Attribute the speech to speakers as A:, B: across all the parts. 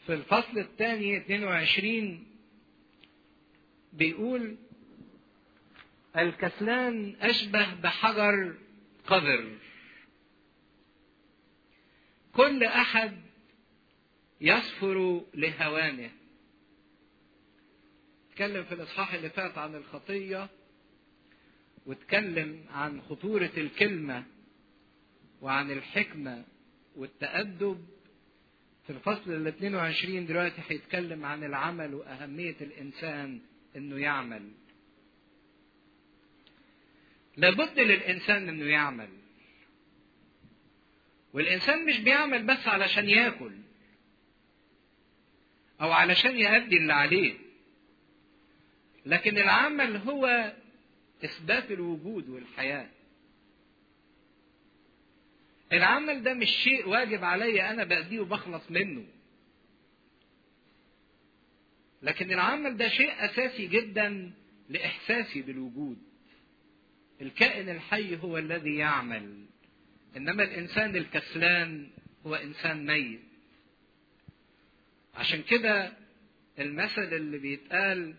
A: في الفصل الثاني 22 بيقول الكسلان أشبه بحجر قذر كل أحد يصفر لهوانه اتكلم في الإصحاح اللي فات عن الخطية واتكلم عن خطورة الكلمة وعن الحكمة والتأدب في الفصل ال 22 دلوقتي هيتكلم عن العمل وأهمية الإنسان إنه يعمل. لابد للإنسان إنه يعمل. والإنسان مش بيعمل بس علشان ياكل أو علشان يأدي اللي عليه. لكن العمل هو إثبات الوجود والحياة. العمل ده مش شيء واجب عليا انا بأديه وبخلص منه لكن العمل ده شيء اساسي جدا لاحساسي بالوجود الكائن الحي هو الذي يعمل انما الانسان الكسلان هو انسان ميت عشان كده المثل اللي بيتقال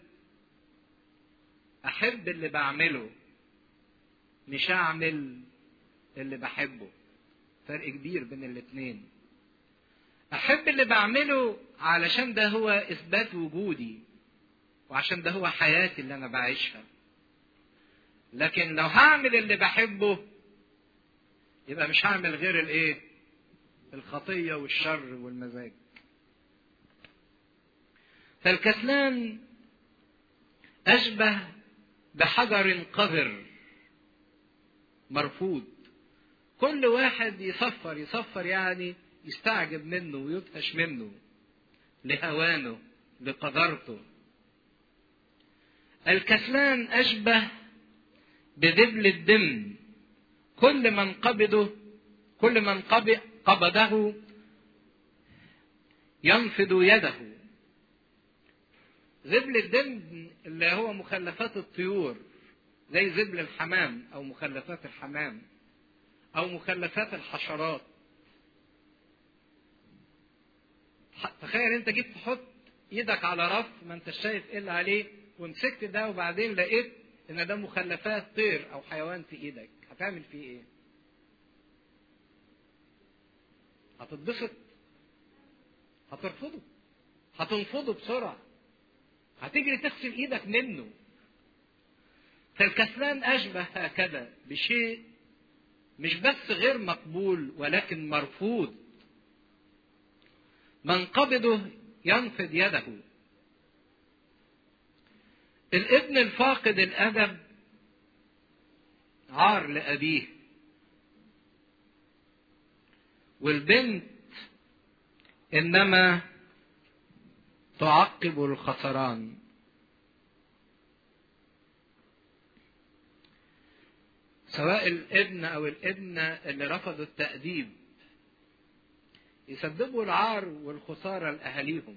A: احب اللي بعمله مش اعمل اللي بحبه فرق كبير بين الاثنين احب اللي بعمله علشان ده هو اثبات وجودي وعشان ده هو حياتي اللي انا بعيشها لكن لو هعمل اللي بحبه يبقى مش هعمل غير الايه الخطيه والشر والمزاج فالكسلان اشبه بحجر قذر مرفوض كل واحد يصفر يصفر يعني يستعجب منه ويدهش منه لهوانه لقدرته الكسلان أشبه بذبل الدم كل من قبضه كل من قبضه ينفض يده ذبل الدم اللي هو مخلفات الطيور زي ذبل الحمام أو مخلفات الحمام او مخلفات الحشرات تخيل انت جيت تحط ايدك على رف ما انت شايف ايه اللي عليه ومسكت ده وبعدين لقيت ان ده مخلفات طير او حيوان في ايدك هتعمل فيه ايه هتتبسط هترفضه هتنفضه بسرعه هتجري تغسل ايدك منه فالكسلان اشبه هكذا بشيء مش بس غير مقبول ولكن مرفوض من قبضه ينفض يده الابن الفاقد الادب عار لابيه والبنت انما تعقب الخسران سواء الابن او الابنه اللي رفضوا التاديب يسببوا العار والخساره لاهاليهم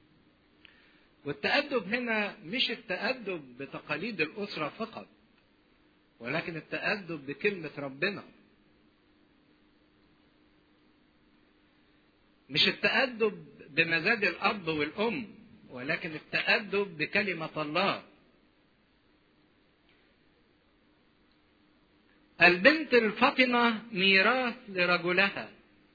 A: والتادب هنا مش التادب بتقاليد الاسره فقط ولكن التادب بكلمه ربنا مش التادب بمزاج الاب والام ولكن التادب بكلمه الله البنت الفطنة ميراث لرجلها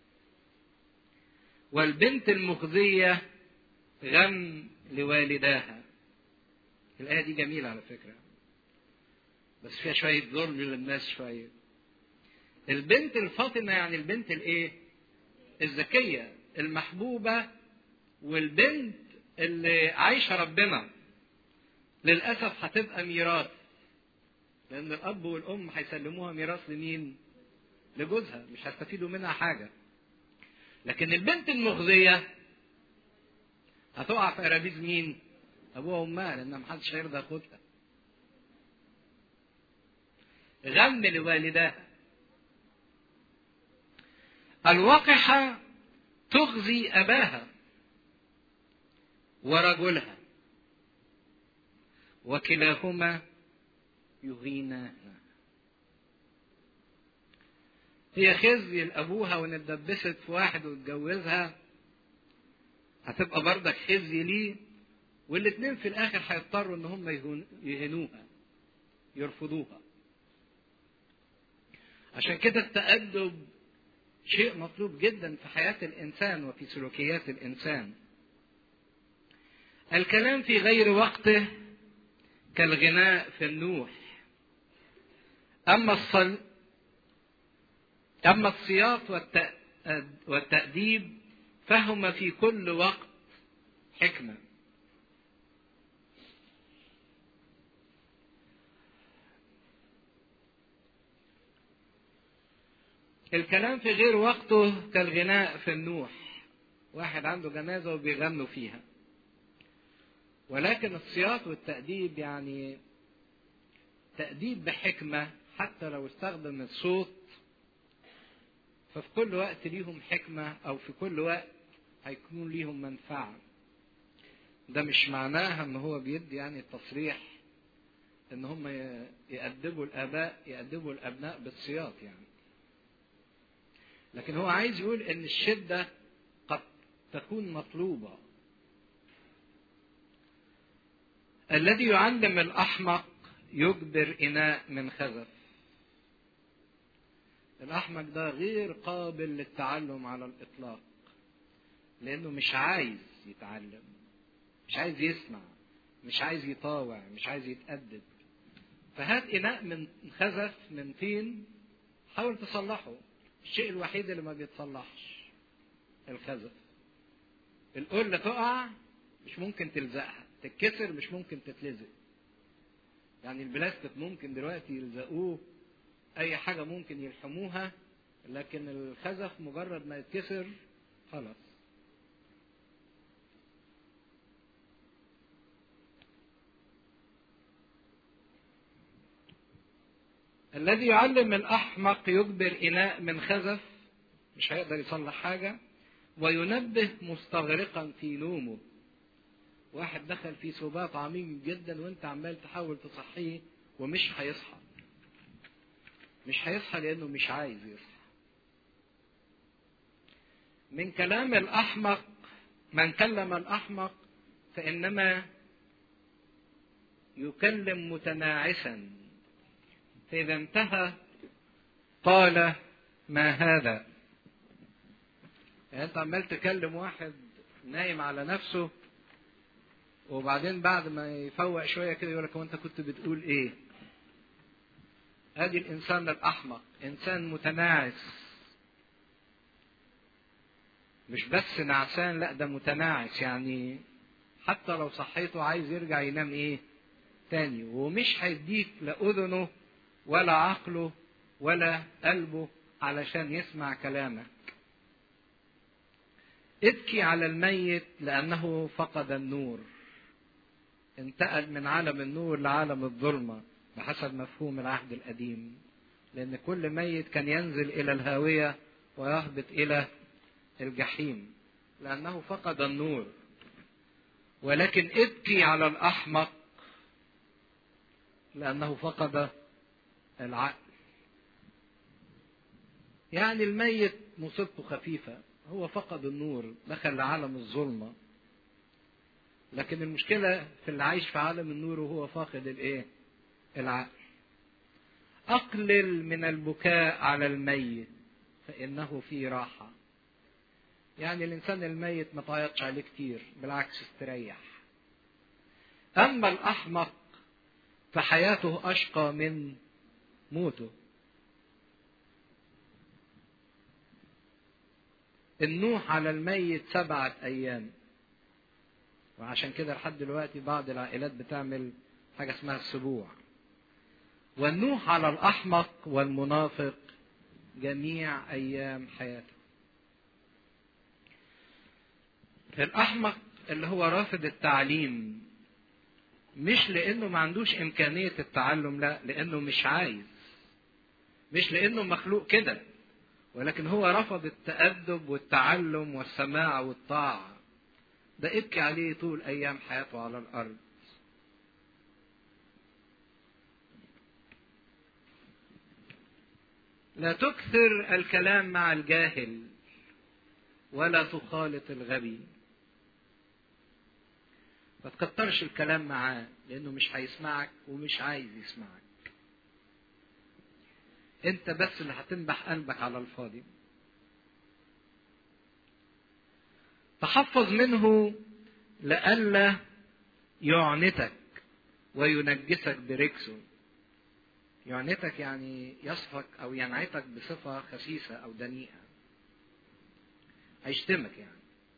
A: والبنت المخزية غم لوالداها الآية دي جميلة على فكرة بس فيها شوية ظلم للناس شوية البنت الفاطمة يعني البنت الايه الذكية المحبوبة والبنت اللي عايشة ربنا للأسف هتبقى ميراث لأن الأب والأم هيسلموها ميراث لمين؟ لجوزها مش هيستفيدوا منها حاجة. لكن البنت المخزية هتقع في قرابيز مين؟ أبوها وأمها لأن محدش هيرضى ياخدها. غم لوالداها. الوقحة تغزي أباها ورجلها وكلاهما يغيناها هي خزي لأبوها وان اتدبست في واحد واتجوزها هتبقى بردك خزي ليه والاتنين في الاخر هيضطروا ان هم يهنوها يرفضوها عشان كده التأدب شيء مطلوب جدا في حياة الإنسان وفي سلوكيات الإنسان. الكلام في غير وقته كالغناء في النوح. أما الصل أما الصياط والتأديب فهما في كل وقت حكمة. الكلام في غير وقته كالغناء في النوح واحد عنده جنازة وبيغنوا فيها ولكن الصياط والتأديب يعني تأديب بحكمة حتى لو استخدم الصوت ففي كل وقت ليهم حكمة أو في كل وقت هيكون ليهم منفعة ده مش معناها ان هو بيدي يعني تصريح ان هم يأدبوا الآباء يأدبوا الأبناء بالصياط يعني لكن هو عايز يقول ان الشدة قد تكون مطلوبة الذي يعلم الأحمق يجبر إناء من خزف الأحمق ده غير قابل للتعلم على الإطلاق لأنه مش عايز يتعلم مش عايز يسمع مش عايز يطاوع مش عايز يتأدب فهات إناء من خزف من طين حاول تصلحه الشيء الوحيد اللي ما بيتصلحش الخزف القلة تقع مش ممكن تلزقها تتكسر مش ممكن تتلزق يعني البلاستيك ممكن دلوقتي يلزقوه اي حاجة ممكن يلحموها لكن الخزف مجرد ما يتكسر خلاص الذي يعلم الأحمق يجبر إناء من خزف مش هيقدر يصلح حاجة وينبه مستغرقا في نومه واحد دخل في سبات عميق جدا وانت عمال تحاول تصحيه ومش هيصحى مش هيصحى لانه مش عايز يصحى من كلام الاحمق من كلم الاحمق فانما يكلم متناعسا فاذا انتهى قال ما هذا يعني انت عمال تكلم واحد نايم على نفسه وبعدين بعد ما يفوق شويه كده يقول لك هو انت كنت بتقول ايه؟ ادي الانسان الاحمق انسان متناعس مش بس نعسان لا ده متناعس يعني حتى لو صحيته عايز يرجع ينام ايه تاني ومش هيديك لا اذنه ولا عقله ولا قلبه علشان يسمع كلامك ابكي على الميت لانه فقد النور انتقل من عالم النور لعالم الظلمة بحسب مفهوم العهد القديم لأن كل ميت كان ينزل إلى الهاوية ويهبط إلى الجحيم لأنه فقد النور ولكن ابكي على الأحمق لأنه فقد العقل يعني الميت مصيبته خفيفة هو فقد النور دخل لعالم الظلمه لكن المشكلة في اللي عايش في عالم النور وهو فاقد الايه؟ العقل. أقلل من البكاء على الميت فإنه في راحة. يعني الإنسان الميت ما تعيطش عليه كتير، بالعكس استريح. أما الأحمق فحياته أشقى من موته. النوح على الميت سبعة أيام. وعشان كده لحد دلوقتي بعض العائلات بتعمل حاجة اسمها السبوع والنوح على الأحمق والمنافق جميع أيام حياته الأحمق اللي هو رافض التعليم مش لأنه ما عندوش إمكانية التعلم لا لأنه مش عايز مش لأنه مخلوق كده ولكن هو رفض التأدب والتعلم والسماع والطاعة ده ابكي عليه طول ايام حياته على الارض لا تكثر الكلام مع الجاهل ولا تخالط الغبي ما تكترش الكلام معاه لانه مش هيسمعك ومش عايز يسمعك انت بس اللي هتنبح قلبك على الفاضي تحفظ منه لئلا يعنتك وينجسك برجسه يعنتك يعني يصفك او ينعتك بصفه خسيسه او دنيئه هيشتمك يعني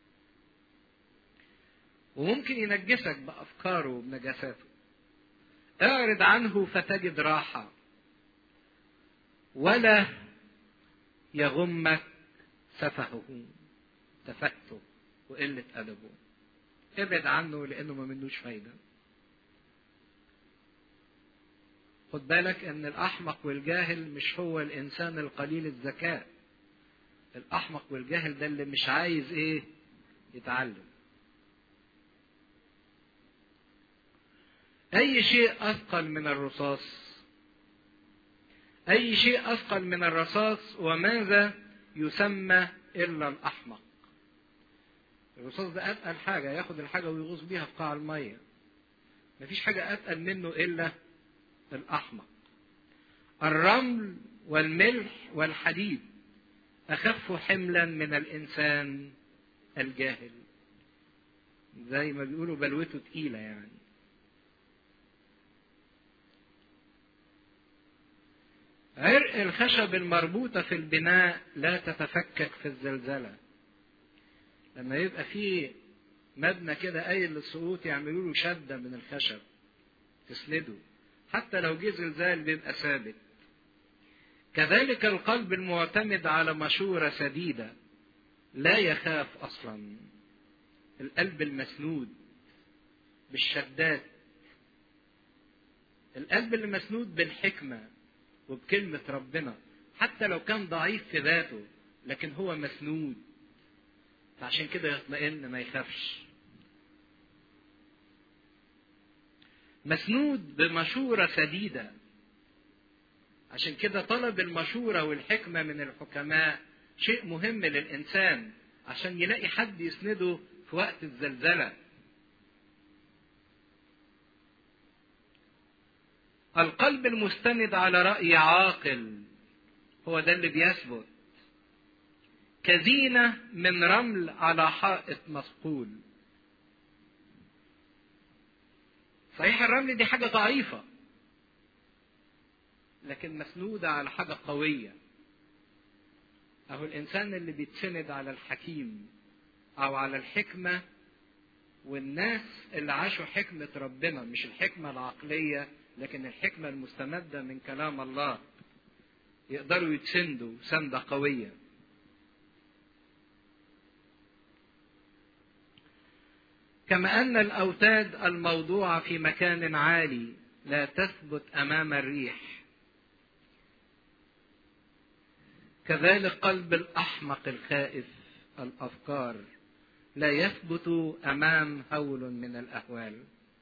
A: وممكن ينجسك بافكاره وبنجاساته اعرض عنه فتجد راحه ولا يغمك سفهه تفته وقله ادبه ابعد عنه لانه ما منوش فايده خد بالك ان الاحمق والجاهل مش هو الانسان القليل الذكاء الاحمق والجاهل ده اللي مش عايز ايه يتعلم اي شيء اثقل من الرصاص اي شيء اثقل من الرصاص وماذا يسمى الا الاحمق الرصاص ده اتقل حاجه ياخد الحاجه ويغوص بيها في قاع الميه مفيش حاجه اتقل منه الا الأحمق الرمل والملح والحديد أخف حملا من الإنسان الجاهل زي ما بيقولوا بلوته تقيلة يعني عرق الخشب المربوطة في البناء لا تتفكك في الزلزلة لما يبقى فيه مبنى كده قايل للسقوط يعملوا له شدة من الخشب تسنده حتى لو جه زلزال بيبقى ثابت كذلك القلب المعتمد على مشورة سديدة لا يخاف أصلا القلب المسنود بالشدات القلب اللي مسنود بالحكمة وبكلمة ربنا حتى لو كان ضعيف في ذاته لكن هو مسنود فعشان كده يطمئن ما يخافش مسنود بمشورة سديدة عشان كده طلب المشورة والحكمة من الحكماء شيء مهم للإنسان عشان يلاقي حد يسنده في وقت الزلزلة القلب المستند على رأي عاقل هو ده اللي بيثبت كزينة من رمل على حائط مثقول صحيح الرمل دي حاجة ضعيفة لكن مسنودة على حاجة قوية أهو الإنسان اللي بيتسند على الحكيم أو على الحكمة والناس اللي عاشوا حكمة ربنا مش الحكمة العقلية لكن الحكمة المستمدة من كلام الله يقدروا يتسندوا سندة قوية كما أن الأوتاد الموضوعة في مكان عالي لا تثبت أمام الريح كذلك قلب الأحمق الخائف الأفكار لا يثبت أمام هول من الأهوال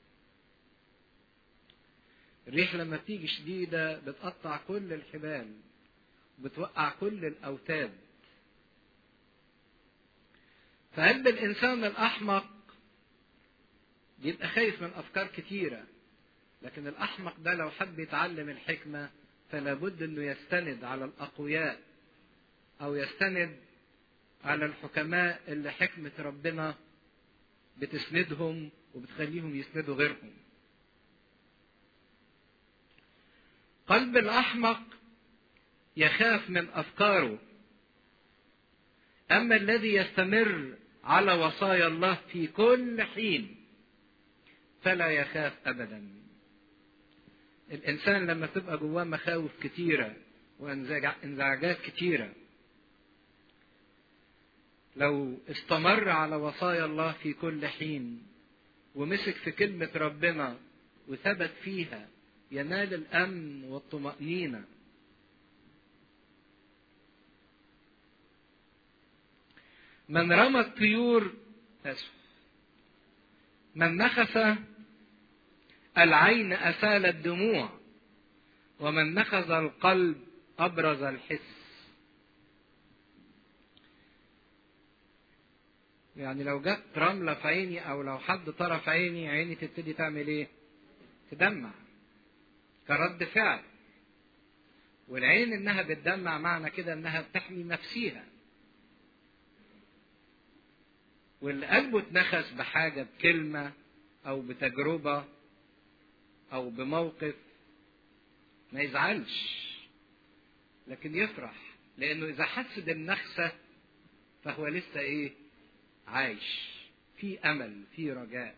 A: الريح لما بتيجي شديدة بتقطع كل الحبال بتوقع كل الأوتاد فقلب الإنسان الأحمق بيبقى خايف من أفكار كتيرة لكن الأحمق ده لو حب يتعلم الحكمة فلا بد أنه يستند على الأقوياء أو يستند على الحكماء اللي حكمة ربنا بتسندهم وبتخليهم يسندوا غيرهم قلب الأحمق يخاف من أفكاره أما الذي يستمر على وصايا الله في كل حين فلا يخاف أبدا الإنسان لما تبقى جواه مخاوف كتيرة وانزعاجات كتيرة لو استمر على وصايا الله في كل حين ومسك في كلمة ربنا وثبت فيها ينال الأمن والطمأنينة من رمى الطيور أسف من نخس العين أسال الدموع ومن نخز القلب أبرز الحس يعني لو جت رملة في عيني أو لو حد طرف عيني عيني تبتدي تعمل إيه؟ تدمع كرد فعل والعين إنها بتدمع معنى كده إنها بتحمي نفسيها واللي قلبه اتنخس بحاجة بكلمة أو بتجربة أو بموقف ما يزعلش لكن يفرح لأنه إذا حس بالنخسة فهو لسه إيه؟ عايش في أمل في رجاء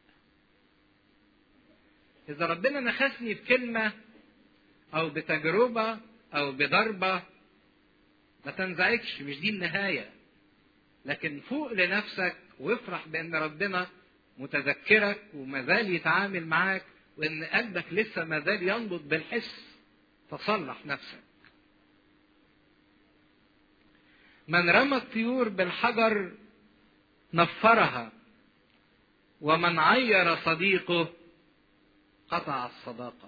A: إذا ربنا نخسني بكلمة أو بتجربة أو بضربة ما تنزعجش مش دي النهاية لكن فوق لنفسك وافرح بأن ربنا متذكرك وما زال يتعامل معاك وأن قلبك لسه ما زال ينبض بالحس فصلح نفسك من رمى الطيور بالحجر نفرها ومن عير صديقه قطع الصداقة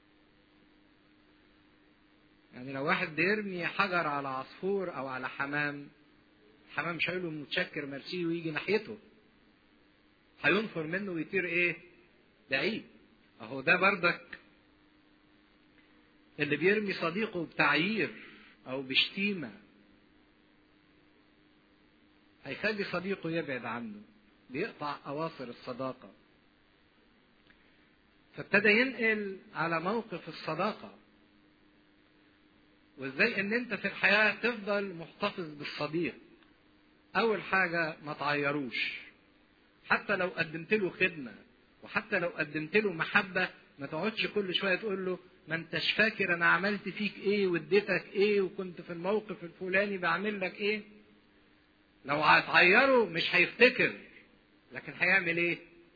A: يعني لو واحد بيرمي حجر على عصفور أو على حمام الحمام مش هيقول له متشكر ميرسي ويجي ناحيته هينفر منه ويطير ايه بعيد اهو ده بردك اللي بيرمي صديقه بتعيير او بشتيمه هيخلي صديقه يبعد عنه بيقطع اواصر الصداقه فابتدى ينقل على موقف الصداقه وازاي ان انت في الحياه تفضل محتفظ بالصديق اول حاجه ما تعيروش حتى لو قدمت له خدمه وحتى لو قدمت له محبه ما تقعدش كل شويه تقول له ما انتش فاكر انا عملت فيك ايه واديتك ايه وكنت في الموقف الفلاني بعمل لك ايه لو هتعيره مش هيفتكر لكن هيعمل ايه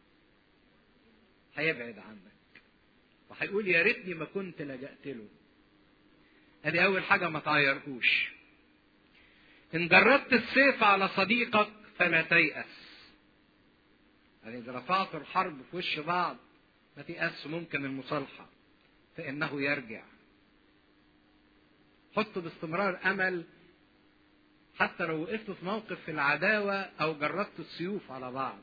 A: هيبعد عنك وهيقول يا ريتني ما كنت لجأت له ادي اول حاجه ما تعيرهوش ان جربت السيف على صديقك فلا تيأس يعني اذا رفعت الحرب في وش بعض ما تيأس ممكن المصالحه فانه يرجع حط باستمرار امل حتى لو وقفت في موقف في العداوة أو جربت السيوف على بعض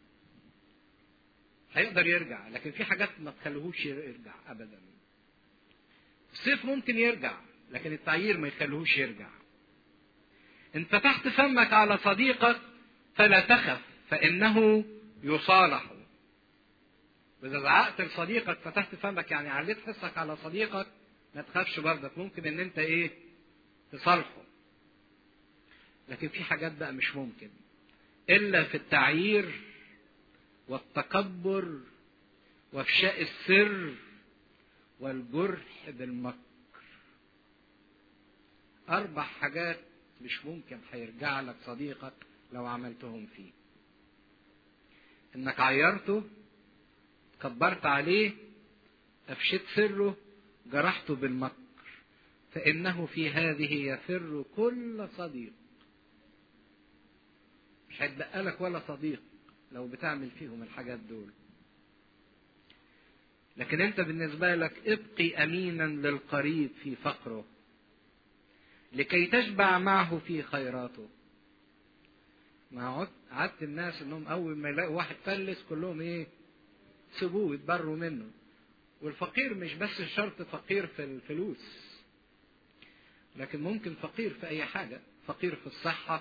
A: هيقدر يرجع لكن في حاجات ما تخليهوش يرجع أبدا السيف ممكن يرجع لكن التعيير ما يخليهوش يرجع إن فتحت فمك على صديقك فلا تخف فإنه يصالح وإذا زعقت لصديقك فتحت فمك يعني عليت حسك على صديقك ما تخافش برضك ممكن إن أنت إيه تصالحه لكن في حاجات بقى مش ممكن الا في التعيير والتكبر وافشاء السر والجرح بالمكر اربع حاجات مش ممكن هيرجع لك صديقك لو عملتهم فيه انك عيرته كبرت عليه افشيت سره جرحته بالمكر فانه في هذه يفر كل صديق مش هيتبقى لك ولا صديق لو بتعمل فيهم الحاجات دول لكن انت بالنسبة لك ابقي امينا للقريب في فقره لكي تشبع معه في خيراته ما عدت الناس انهم اول ما يلاقوا واحد فلس كلهم ايه سيبوه يتبروا منه والفقير مش بس شرط فقير في الفلوس لكن ممكن فقير في اي حاجة فقير في الصحة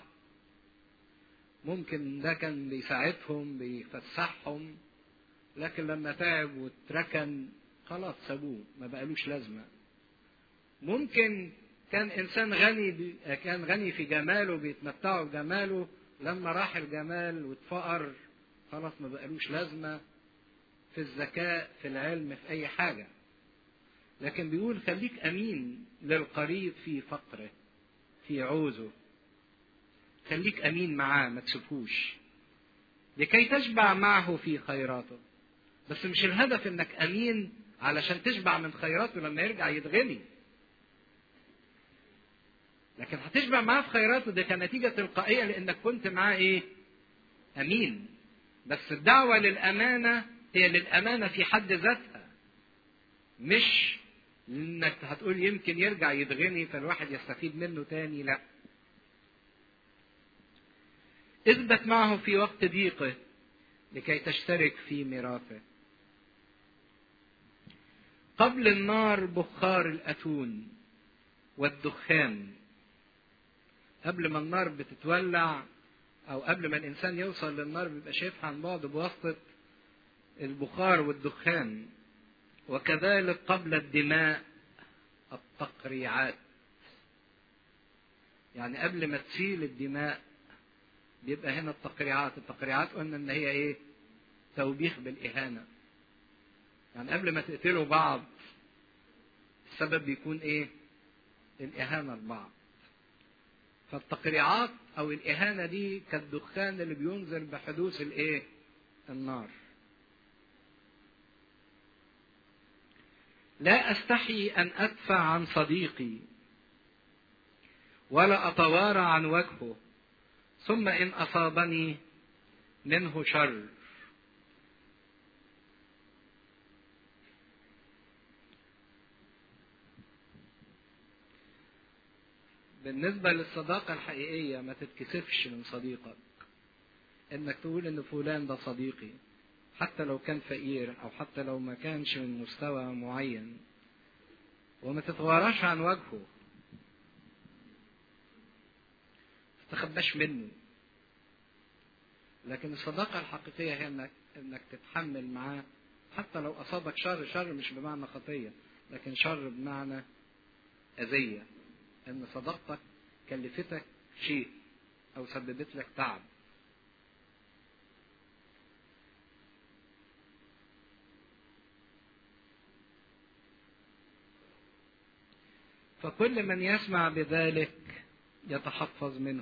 A: ممكن ده كان بيساعدهم بيفسحهم لكن لما تعب واتركن خلاص سابوه ما بقالوش لازمه ممكن كان انسان غني بي... كان غني في جماله بيتمتعوا بجماله لما راح الجمال واتفقر خلاص ما بقالوش لازمه في الذكاء في العلم في اي حاجه لكن بيقول خليك امين للقريب في فقره في عوزه خليك امين معاه ما تسيبهوش لكي تشبع معه في خيراته بس مش الهدف انك امين علشان تشبع من خيراته لما يرجع يتغني لكن هتشبع معاه في خيراته ده كنتيجة تلقائية لانك كنت معاه ايه امين بس الدعوة للامانة هي للامانة في حد ذاتها مش انك هتقول يمكن يرجع يتغني فالواحد يستفيد منه تاني لا اثبت معه في وقت ضيقه لكي تشترك في ميراثه قبل النار بخار الأتون والدخان قبل ما النار بتتولع أو قبل ما الإنسان يوصل للنار بيبقى شايفها عن بعد بواسطة البخار والدخان وكذلك قبل الدماء التقريعات يعني قبل ما تسيل الدماء بيبقى هنا التقريعات التقريعات قلنا ان هي ايه توبيخ بالاهانه يعني قبل ما تقتلوا بعض السبب بيكون ايه الاهانه لبعض فالتقريعات او الاهانه دي كالدخان اللي بينذر بحدوث الايه النار لا استحي ان ادفع عن صديقي ولا اتوارى عن وجهه ثم ان اصابني منه شر بالنسبة للصداقة الحقيقية ما تتكسفش من صديقك انك تقول ان فلان ده صديقي حتى لو كان فقير او حتى لو ما كانش من مستوى معين وما تتوراش عن وجهه تتخباش منه لكن الصداقة الحقيقية هي انك انك تتحمل معاه حتى لو اصابك شر شر مش بمعنى خطية لكن شر بمعنى اذية ان صداقتك كلفتك شيء او سببت لك تعب فكل من يسمع بذلك يتحفظ منه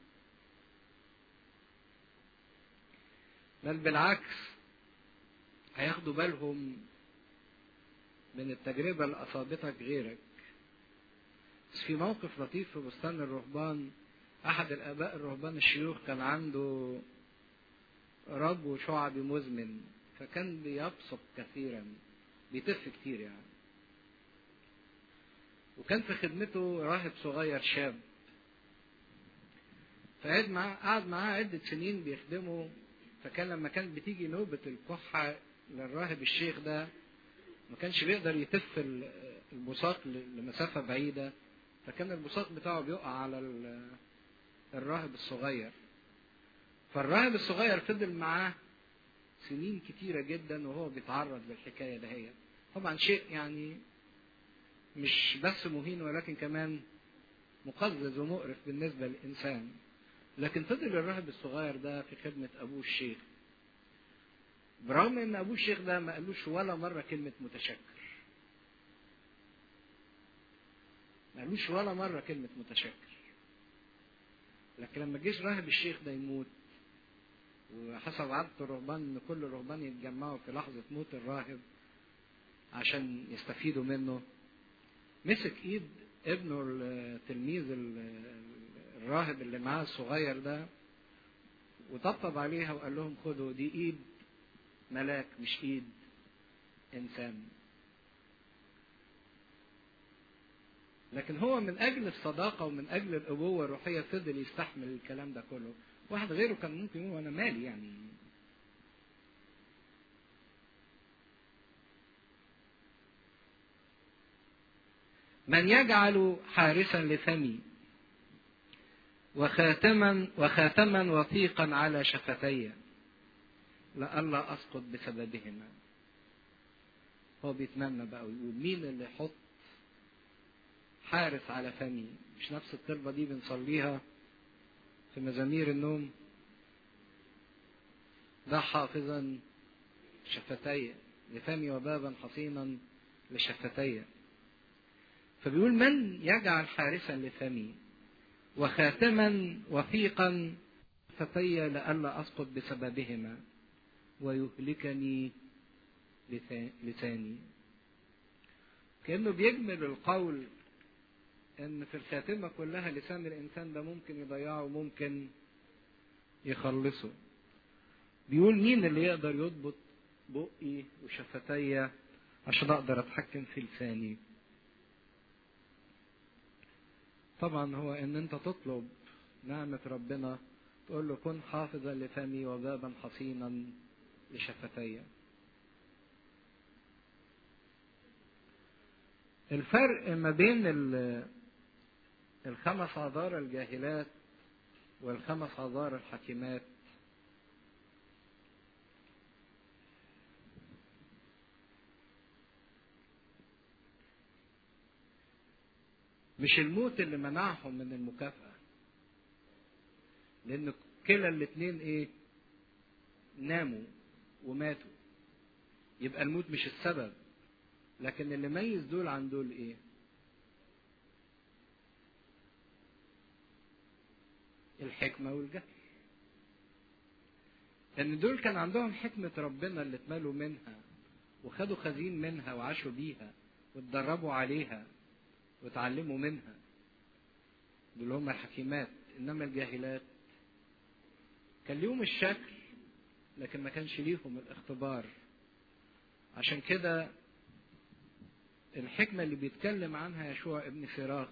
A: بل بالعكس هياخدوا بالهم من التجربة اللي أصابتك غيرك بس في موقف لطيف في بستان الرهبان أحد الآباء الرهبان الشيوخ كان عنده رب شعبي مزمن فكان بيبصق كثيرا بيتف كتير يعني وكان في خدمته راهب صغير شاب فقعد معاه قعد معاه عدة سنين بيخدمه فكان لما كانت بتيجي نوبة الكحة للراهب الشيخ ده ما كانش بيقدر يتف البصاق لمسافة بعيدة فكان البصاق بتاعه بيقع على الراهب الصغير فالراهب الصغير فضل معاه سنين كتيرة جدا وهو بيتعرض للحكاية دهيت طبعا شيء يعني مش بس مهين ولكن كمان مقزز ومقرف بالنسبة للإنسان لكن فضل الراهب الصغير ده في خدمة أبوه الشيخ برغم إن أبوه الشيخ ده ما قالوش ولا مرة كلمة متشكر ما قالوش ولا مرة كلمة متشكر لكن لما جيش راهب الشيخ ده يموت وحسب عادة الرهبان إن كل الرهبان يتجمعوا في لحظة موت الراهب عشان يستفيدوا منه مسك ايد ابنه التلميذ الراهب اللي معاه الصغير ده وطبطب عليها وقال لهم خدوا دي ايد ملاك مش ايد انسان لكن هو من اجل الصداقه ومن اجل الابوه الروحيه فضل يستحمل الكلام ده كله واحد غيره كان ممكن يقول انا مالي يعني من يجعل حارسا لفمي وخاتما وخاتما وثيقا على شفتي لئلا اسقط بسببهما هو بيتمنى بقى ويقول مين اللي يحط حارس على فمي مش نفس الطلبة دي بنصليها في مزامير النوم ده حافظا شفتي لفمي وبابا حصينا لشفتي فبيقول من يجعل حارسا لفمي وخاتما وثيقا فتي لئلا اسقط بسببهما ويهلكني لساني كانه بيجمل القول ان في الخاتمه كلها لسان الانسان ده ممكن يضيعه وممكن يخلصه بيقول مين اللي يقدر يضبط بقي وشفتي عشان اقدر اتحكم في لساني طبعا هو ان انت تطلب نعمة ربنا تقول له كن حافظا لفمي وبابا حصينا لشفتي الفرق ما بين الخمس عذار الجاهلات والخمس عذار الحكيمات مش الموت اللي منعهم من المكافأة لأن كلا الاتنين إيه؟ ناموا وماتوا يبقى الموت مش السبب لكن اللي ميز دول عن دول إيه؟ الحكمة والجهل لأن دول كان عندهم حكمة ربنا اللي اتملوا منها وخدوا خزين منها وعاشوا بيها واتدربوا عليها وتعلموا منها دول هم الحكيمات انما الجاهلات كان ليهم الشكل لكن ما كانش ليهم الاختبار عشان كده الحكمة اللي بيتكلم عنها يشوع ابن فراخ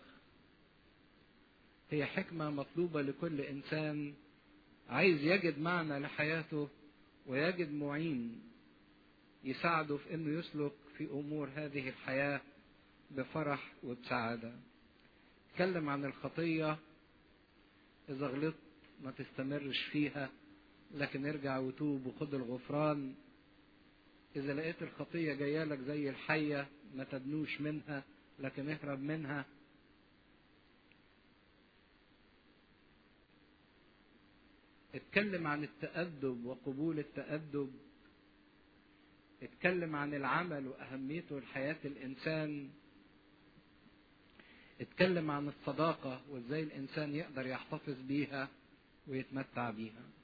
A: هي حكمة مطلوبة لكل إنسان عايز يجد معنى لحياته ويجد معين يساعده في إنه يسلك في أمور هذه الحياة بفرح وبسعادة اتكلم عن الخطية إذا غلطت ما تستمرش فيها لكن ارجع وتوب وخد الغفران إذا لقيت الخطية جاية لك زي الحية ما تدنوش منها لكن اهرب منها اتكلم عن التأدب وقبول التأدب اتكلم عن العمل وأهميته لحياة الإنسان اتكلم عن الصداقة وازاي الإنسان يقدر يحتفظ بيها ويتمتع بيها